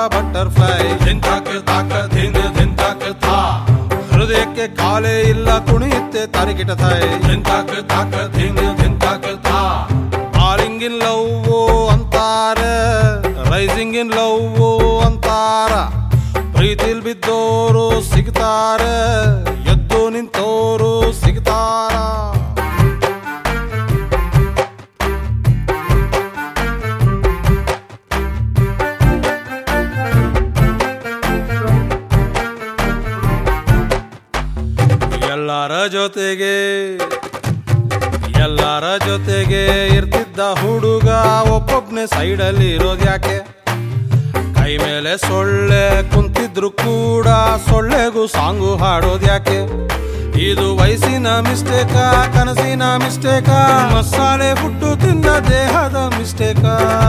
butterfly ಧಿಂತಾಕ ತಾಕ ಧಿನ್ ಧಿಂತಾಕ ಥಾ ಹೃದಯಕ್ಕೆ ಕಾಲೇ ಇಲ್ಲ ಕುಣಿಯುತ್ತೆ ತಾರಿಕಿಟ ಥಾಯ್ ಧಿಂತಾಕ ತಾಕ ಧಿನ್ ಧಿಂತಾಕ ಥಾ ಫಾಲಿಂಗ್ ಇನ್ ಲವ್ ಅಂತಾರ ರೈಸಿಂಗ್ ಇನ್ ಲವ್ ಅಂತಾರ ಪ್ರೀತಿಲ್ ಬಿದ್ದೋರು ಸಿಗ್ತಾರ ಎದ್ದು ನಿಂತೋರು ಸಿಗ್ತಾರ ಎಲ್ಲರ ಜೊತೆಗೆ ಎಲ್ಲರ ಜೊತೆಗೆ ಇರ್ತಿದ್ದ ಹುಡುಗ ಒಬ್ಬೊಬ್ನೇ ಸೈಡಲ್ಲಿ ಇರೋದು ಯಾಕೆ ಕೈ ಮೇಲೆ ಸೊಳ್ಳೆ ಕುಂತಿದ್ರು ಕೂಡ ಸೊಳ್ಳೆಗೂ ಸಾಂಗು ಹಾಡೋದು ಯಾಕೆ ಇದು ವಯಸ್ಸಿನ ಮಿಸ್ಟೇಕ ಕನಸಿನ ಮಿಸ್ಟೇಕ ಮಸಾಲೆ ಫುಡ್ಡು ತಿಂದ ದೇಹದ ಮಿಸ್ಟೇಕ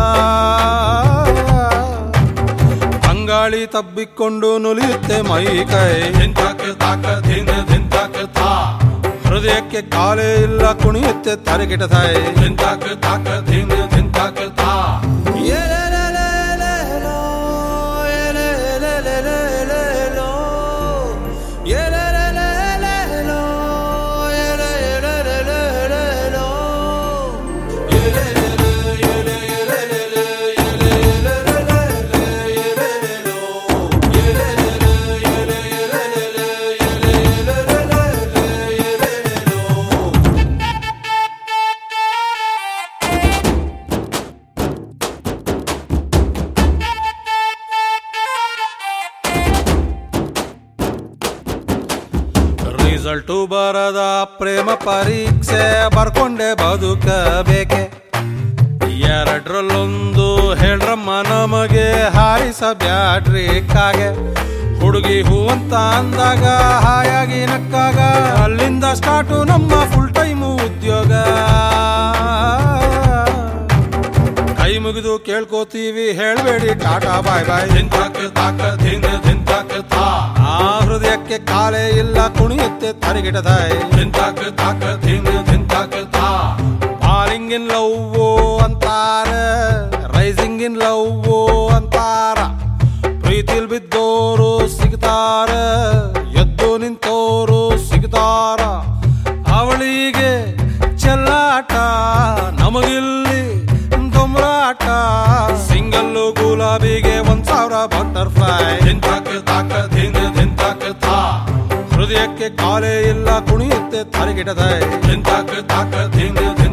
ಅಂಗಾಳಿ ತಬ್ಬಿಕೊಂಡು ನುಲಿಯುತ್ತೆ ಮೈ ಕೈ ಧಿಂತಾಕ ತಾಕ ಧಿನ್ ಧಿಂತಾಕ ಥಾ ಹೃದಯಕ್ಕೆ ಕಾಲೇ ಇಲ್ಲ ಕುಣಿಯುತ್ತೆ ತಾರಿಕಿಟ ತಾಯಿ ಧಿಂತಾಕ ತಾಕ ಧಿನ್ ಧಿಂತಾಕ ಥಾ ರಿಸಲ್ಟು ಬರದ ಪ್ರೇಮ ಪರೀಕ್ಷೆ ಬರ್ಕೊಂಡೆ ಬದುಕಬೇಕೆ ಎರಡರಲ್ಲೊಂದು ಹೇಳ್ರಮ್ಮ ನಮಗೆ ಹಾರಿಸ ಬ್ಯಾಡ್ರಿ ಕಾಗೆ ಹುಡುಗಿ ಹೂ ಅಂತ ಅಂದಾಗ ಹಾಯಾಗಿ ನಕ್ಕಾಗ ಅಲ್ಲಿಂದ ಸ್ಟಾರ್ಟು ನಮ್ಮ ಫುಲ್ ಟೈಮು ಉದ್ಯೋಗ ಕೈ ಮುಗಿದು ಕೇಳ್ಕೋತೀವಿ ಹೇಳ್ಬೇಡಿ ಟಾಟಾ ಬಾಯ್ ಬಾಯ್ ಧಿಂತಾಕ ತಾಕ ಧಿನ್ ಧಿಂತಾಕ ಥಾ ಆ ಹೃದಯಕ್ಕೆ ಕಾಲೇ ಇಲ್ಲ ಕುಣಿಯುತ್ತೆ ತರಿಗಿಟ ತಾಯಿ ಧಿಂತಾಕ ತಾಕ ಧಿನ್ ಧಿಂತಾಕ ಥಾ ಫಾಲಿಂಗ್ ಇನ್ ಲವ್ ಅಂತಾರ ರೈಸಿಂಗ್ ಇನ್ ಲವ್ ಅಂತಾರ ಪ್ರೀತಿಲ್ ಬಿದ್ದೋರು ಸಿಗ್ತಾರ ಎದ್ದು ನಿಂತೋರು ಸಿಗ್ತಾರ ಅವಳಿಗೆ ಚೆಲ್ಲಾಟ ನಮಗಿಲ್ಲಿ ದೊಂಬರಾಟ ಸಿಂಗಲ್ಲು ಗುಲಾಬಿಗೆ ಒಂದ್ ಸಾವಿರ ಬಟರ್ಫ್ಲೈ ಧಿಂತಾಕ ತಾಕ ಧಿನ್ ಧಿಂತಾಕ ಥಾ ಹೃದಯಕ್ಕೆ ಕಾಲೇ ಇಲ್ಲ ಕುಣಿಯುತ್ತೆ ತರಿಗಿಟದ ಧಿಂತಾಕ ತಾಕ ಧಿನ್